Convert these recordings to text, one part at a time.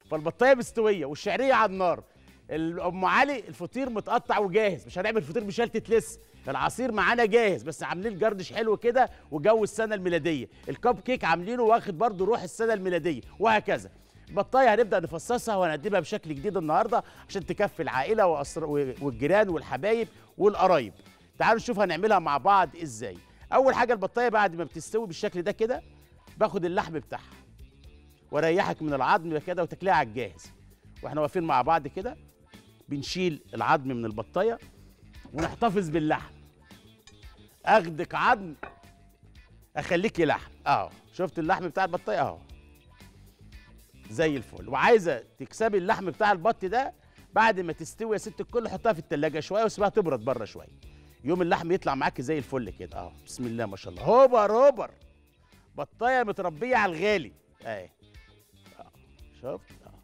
فالبطايه مستويه والشعريه على النار ام علي الفطير متقطع وجاهز مش هنعمل فطير بشلتت لسه العصير معانا جاهز بس عاملين جردش حلو كده وجو السنه الميلاديه الكب كيك عاملينه واخد برضو روح السنه الميلاديه وهكذا البطايه هنبدا نفصصها وهنقدمها بشكل جديد النهارده عشان تكفي العائله وأسر... والجيران والحبايب والقرايب تعالوا نشوف هنعملها مع بعض ازاي اول حاجه البطايه بعد ما بتستوي بالشكل ده كده باخد اللحم بتاعها واريحك من العظم كده وتاكلها على الجاهز واحنا واقفين مع بعض كده بنشيل العظم من البطايه ونحتفظ باللحم اخدك عظم اخليكي لحم اهو شفت اللحم بتاع البطايه اهو زي الفل وعايزه تكسبي اللحم بتاع البط ده بعد ما تستوي يا ست الكل حطها في التلاجة شويه وسيبها تبرد بره شويه يوم اللحم يطلع معاكي زي الفل كده اهو بسم الله ما شاء الله هوبر هوبر بطايه متربيه على الغالي اهي آه. شفت آه.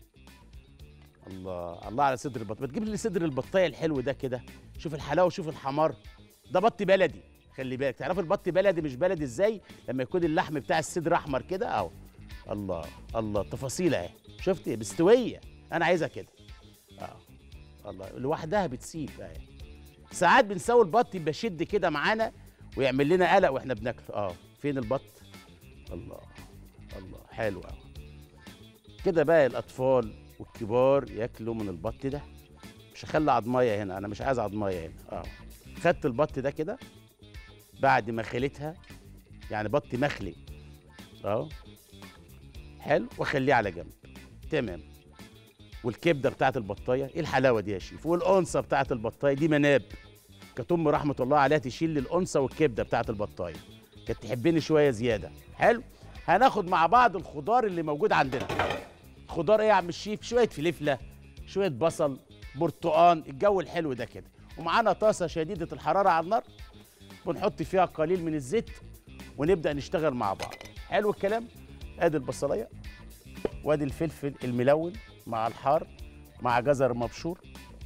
الله الله على صدر البط ما تجيب لي صدر البطايه الحلو ده كده شوف الحلاوه وشوف الحمار ده بط بلدي خلي بالك تعرف البط بلدي مش بلدي ازاي لما يكون اللحم بتاع الصدر احمر كده اهو الله الله تفاصيل اهي شفت مستويه انا عايزها كده اه الله لوحدها بتسيب اهي ساعات بنسوي البط يبقى شد كده معانا ويعمل لنا قلق واحنا بناكله اه فين البط الله الله حلو قوي كده بقى الاطفال والكبار ياكلوا من البط ده مش هخلي عضمايه هنا انا مش عايز عضمايه هنا اه خدت البط ده كده بعد ما خليتها يعني بط مخلي اه حلو واخليه على جنب تمام والكبده بتاعت البطايه ايه الحلاوه دي يا شيف والانثى بتاعت البطايه دي مناب كانت ام رحمه الله عليها تشيل لي الانثى والكبده بتاعت البطايه كانت تحبني شويه زياده حلو هناخد مع بعض الخضار اللي موجود عندنا خضار ايه يا عم الشيف شويه فلفله شويه بصل برتقان الجو الحلو ده كده ومعانا طاسه شديده الحراره على النار ونحط فيها قليل من الزيت ونبدا نشتغل مع بعض حلو الكلام ادي البصلايه وادي الفلفل الملون مع الحار مع جزر مبشور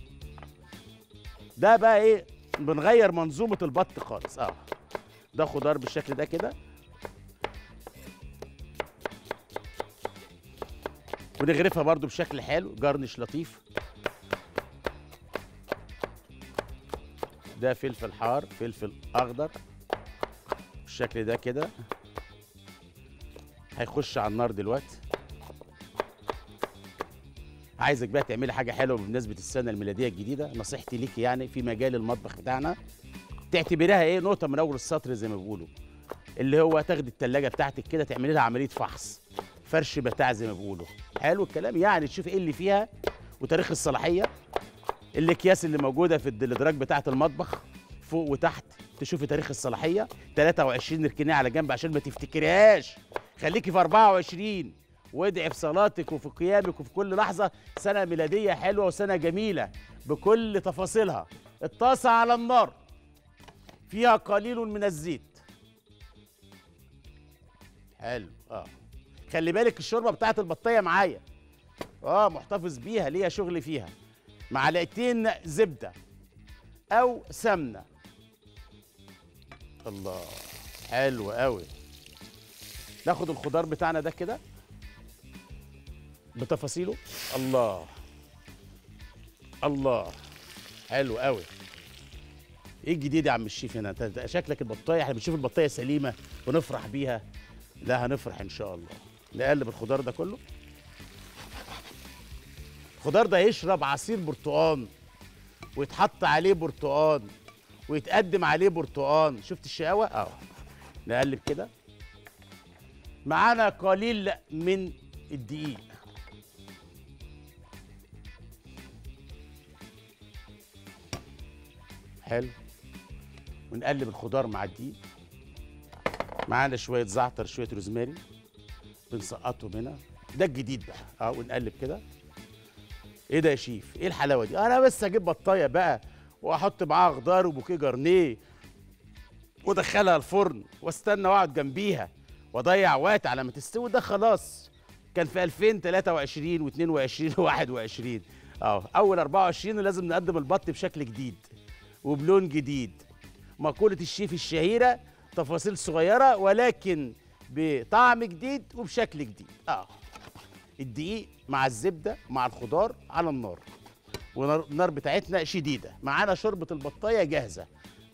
ده بقى ايه بنغير منظومه البط خالص اه ده خضار بالشكل ده كده ونغرفها برضو بشكل حلو جرنش لطيف ده فلفل حار فلفل اخضر بالشكل ده كده هيخش على النار دلوقتي عايزك بقى تعملي حاجه حلوه بمناسبه السنه الميلاديه الجديده نصيحتي ليكي يعني في مجال المطبخ بتاعنا تعتبريها ايه نقطه من اول السطر زي ما بيقولوا اللي هو تاخدي التلاجة بتاعتك كده تعملي لها عمليه فحص فرش بتاع زي ما بيقولوا حلو الكلام يعني تشوفي ايه اللي فيها وتاريخ الصلاحيه الاكياس اللي موجوده في الادراج بتاعه المطبخ فوق وتحت تشوفي تاريخ الصلاحيه 23 اركنيها على جنب عشان ما تفتكريهاش خليكي في 24 وادعي في صلاتك وفي قيامك وفي كل لحظه سنه ميلاديه حلوه وسنه جميله بكل تفاصيلها الطاسه على النار فيها قليل من الزيت حلو اه خلي بالك الشوربه بتاعت البطايه معايا اه محتفظ بيها ليها شغل فيها معلقتين زبده او سمنه الله حلو قوي ناخد الخضار بتاعنا ده كده بتفاصيله الله الله حلو قوي ايه الجديد يا عم الشيف هنا انت شكلك البطايه احنا بنشوف البطايه سليمه ونفرح بيها لا هنفرح ان شاء الله نقلب الخضار ده كله الخضار ده يشرب عصير برتقان ويتحط عليه برتقان ويتقدم عليه برتقان شفت الشقاوه اه نقلب كده معانا قليل من الدقيق حلو ونقلب الخضار مع الدقيق معانا شويه زعتر شويه روزماري بنسقطهم هنا ده الجديد بقى اه ونقلب كده ايه ده يا شيف ايه الحلاوه دي انا بس اجيب بطايه بقى واحط معاها خضار وبوكيه جرنيه وادخلها الفرن واستنى واقعد جنبيها واضيع وقت على ما تستوي ده خلاص كان في 2023 و22 و21 اه اول 24 لازم نقدم البط بشكل جديد وبلون جديد مقولة الشيف الشهيرة تفاصيل صغيرة ولكن بطعم جديد وبشكل جديد اه الدقيق مع الزبده مع الخضار على النار والنار بتاعتنا شديده معانا شوربه البطايه جاهزه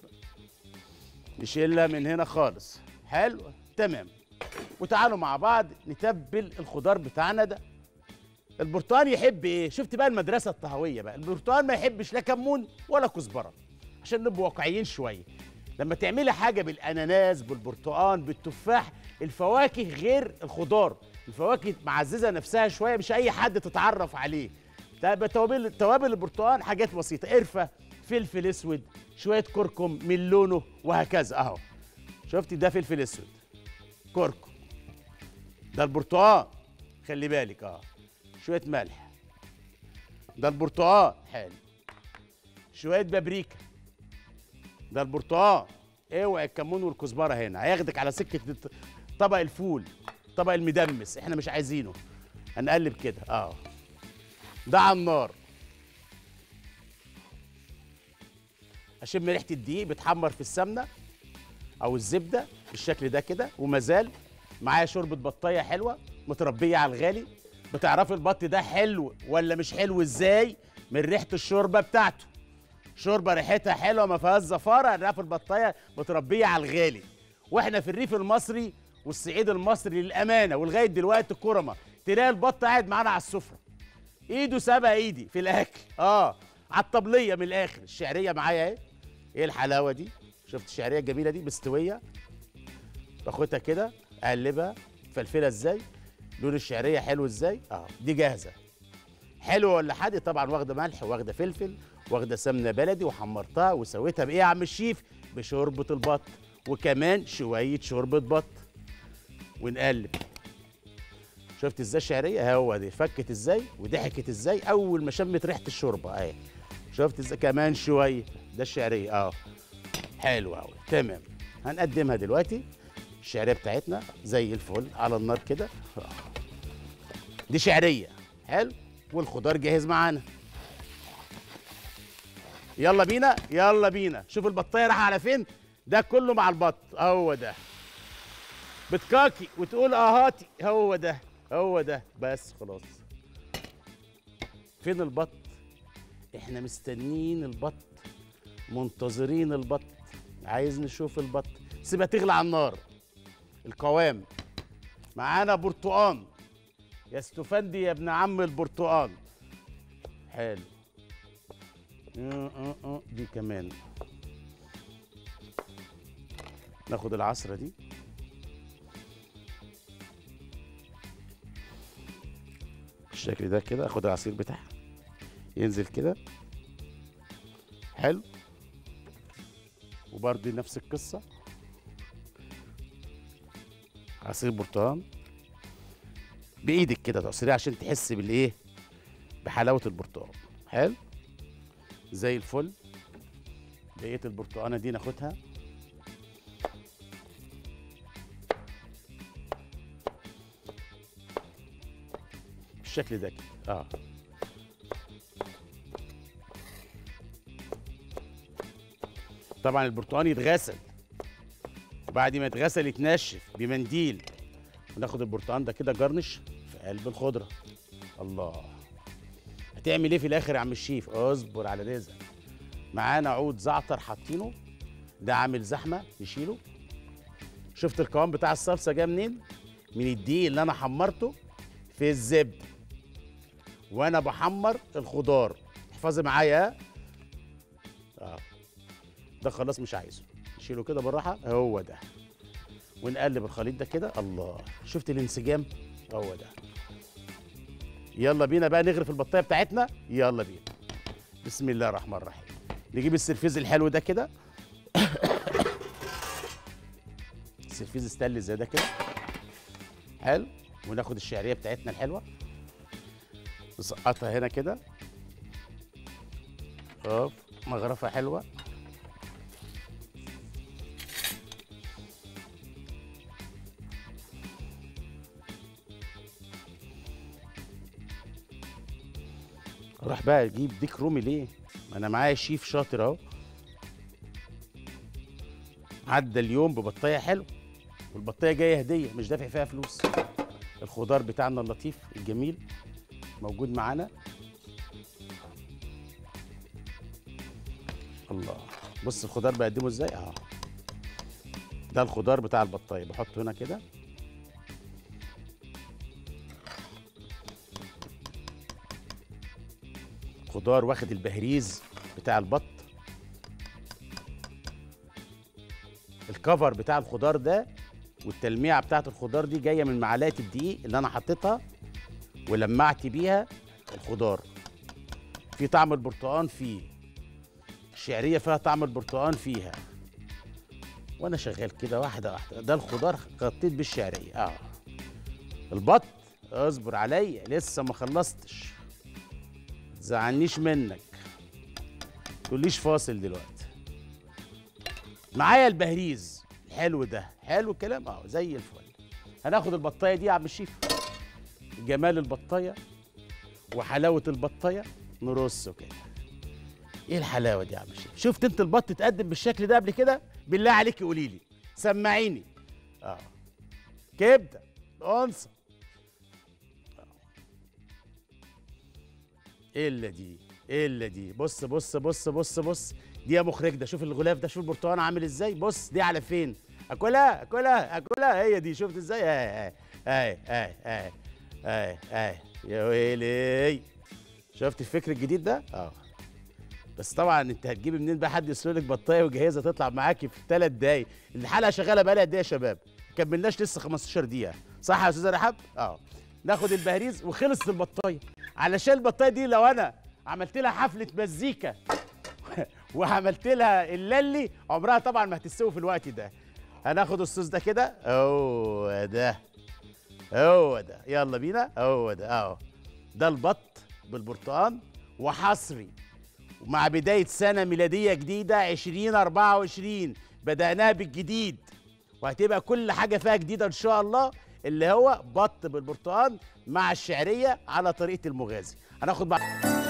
نشيلها من هنا خالص حلو تمام وتعالوا مع بعض نتبل الخضار بتاعنا ده البرتقال يحب ايه شفت بقى المدرسه الطهويه بقى البرتقال ما يحبش لا كمون ولا كزبره عشان نبقى واقعيين شويه لما تعملي حاجه بالاناناس بالبرتقال بالتفاح الفواكه غير الخضار الفواكه معززه نفسها شويه مش اي حد تتعرف عليه طيب توابل توابل البرتقال حاجات بسيطه قرفه فلفل اسود شويه كركم من لونه وهكذا اهو شفتي ده فلفل اسود كركم ده البرتقال خلي بالك اه شويه ملح ده البرتقال حلو شويه بابريكا ده البرتقال اوعي الكمون والكزبره هنا هياخدك على سكه الت- طبق الفول طبق المدمس احنا مش عايزينه هنقلب كده اه ده على النار اشم ريحه الدقيق بتحمر في السمنه او الزبده بالشكل ده كده ومازال معايا شوربه بطايه حلوه متربيه على الغالي بتعرفي البط ده حلو ولا مش حلو ازاي من ريحه الشوربه بتاعته شوربه ريحتها حلوه ما فيهاش زفاره الريف البطايه متربيه على الغالي واحنا في الريف المصري والصعيد المصري للامانه ولغايه دلوقتي الكرمه تلاقي البط قاعد معانا على السفره ايده سابقه ايدي في الاكل اه على الطبليه من الاخر الشعريه معايا اهي ايه الحلاوه دي شفت الشعريه الجميله دي مستويه باخدها كده اقلبها فلفله ازاي لون الشعريه حلو ازاي اه دي جاهزه حلوه ولا حادق طبعا واخده ملح واخده فلفل واخده سمنه بلدي وحمرتها وسويتها بايه يا عم الشيف بشوربه البط وكمان شويه شوربه بط ونقلب شفت ازاي الشعريه هو دي فكت ازاي وضحكت ازاي اول ما شمت ريحه الشوربه اهي شفت ازاي كمان شويه ده الشعريه اه حلو قوي تمام هنقدمها دلوقتي الشعريه بتاعتنا زي الفل على النار كده آه. دي شعريه حلو والخضار جاهز معانا يلا بينا يلا بينا شوف البطايه رايحه على فين ده كله مع البط هو ده بتكاكي وتقول اهاتي هو ده هو ده بس خلاص فين البط احنا مستنيين البط منتظرين البط عايز نشوف البط سيبها تغلى على النار القوام معانا برتقان يا استفندي يا ابن عم البرتقان حلو آه، آه، آه، دي كمان ناخد العصرة دي بالشكل ده كده اخد العصير بتاعها ينزل كده حلو وبرضه نفس القصة عصير برتقال بايدك كده تعصريه عشان تحس بالايه بحلاوه البرتقال حلو زي الفل بقيه البرتقانه دي ناخدها بالشكل ده كده اه طبعا البرتقال يتغسل وبعد ما يتغسل يتنشف بمنديل وناخد البرتقال ده كده جرنش في قلب الخضره الله هتعمل ايه في الاخر يا عم الشيف اصبر على رزقك معانا عود زعتر حاطينه ده عامل زحمه نشيله شفت القوام بتاع الصلصه جاي منين من الدقيق اللي انا حمرته في الزبده وانا بحمر الخضار احفظي معايا ها؟ اه ده خلاص مش عايزه نشيله كده بالراحه هو ده ونقلب الخليط ده كده الله شفت الانسجام هو ده يلا بينا بقى نغرف البطايه بتاعتنا يلا بينا بسم الله الرحمن الرحيم نجيب السرفيز الحلو ده كده السرفيز استانلس زي ده كده حلو وناخد الشعريه بتاعتنا الحلوه نسقطها هنا كده اوف مغرفه حلوه اروح بقى اجيب ديك رومي ليه ما انا معايا شيف شاطر اهو عدى اليوم ببطايه حلو والبطايه جايه هديه مش دافع فيها فلوس الخضار بتاعنا اللطيف الجميل موجود معانا الله بص الخضار بقدمه ازاي اه ده الخضار بتاع البطايه بحطه هنا كده خضار واخد البهريز بتاع البط الكفر بتاع الخضار ده والتلميعه بتاعت الخضار دي جايه من معلقه الدقيق اللي انا حطيتها ولمعت بيها الخضار في طعم البرتقال فيه الشعريه فيها طعم البرتقال فيها وانا شغال كده واحده واحده ده الخضار غطيت بالشعريه اه البط اصبر عليا لسه ما خلصتش زعلنيش منك تقوليش فاصل دلوقتي معايا البهريز الحلو ده حلو الكلام اه زي الفل هناخد البطايه دي يا عم الشيف جمال البطايه وحلاوه البطايه نرصه كده ايه الحلاوه دي يا عم الشيف شفت انت البط اتقدم بالشكل ده قبل كده بالله عليك قولي لي سمعيني اه كبده انثى ايه اللي دي ايه اللي دي بص بص بص بص بص دي يا مخرج ده شوف الغلاف ده شوف البرتقال عامل ازاي بص دي على فين اكلها اكلها اكلها هي دي شفت ازاي اهي اهي اهي اهي اهي اهي يا ويلي شفت الفكر الجديد ده اه بس طبعا انت هتجيبي منين بقى حد يسلق لك بطايه وجهازها تطلع معاكي في ثلاث دقايق الحلقه شغاله بقى لها قد ايه يا شباب كملناش لسه 15 دقيقه صح يا استاذه رحاب اه ناخد البهريز وخلصت البطايه علشان البطايه دي لو انا عملت لها حفله مزيكا وعملت لها الللي عمرها طبعا ما هتستوي في الوقت ده هناخد الصوص ده كده هو ده هو ده يلا بينا هو ده اهو ده البط بالبرتقال وحصري ومع بداية سنة ميلادية جديدة 2024 بدأناها بالجديد وهتبقى كل حاجة فيها جديدة إن شاء الله اللي هو بط بالبرتقال مع الشعرية على طريقة المغازي هناخد بقى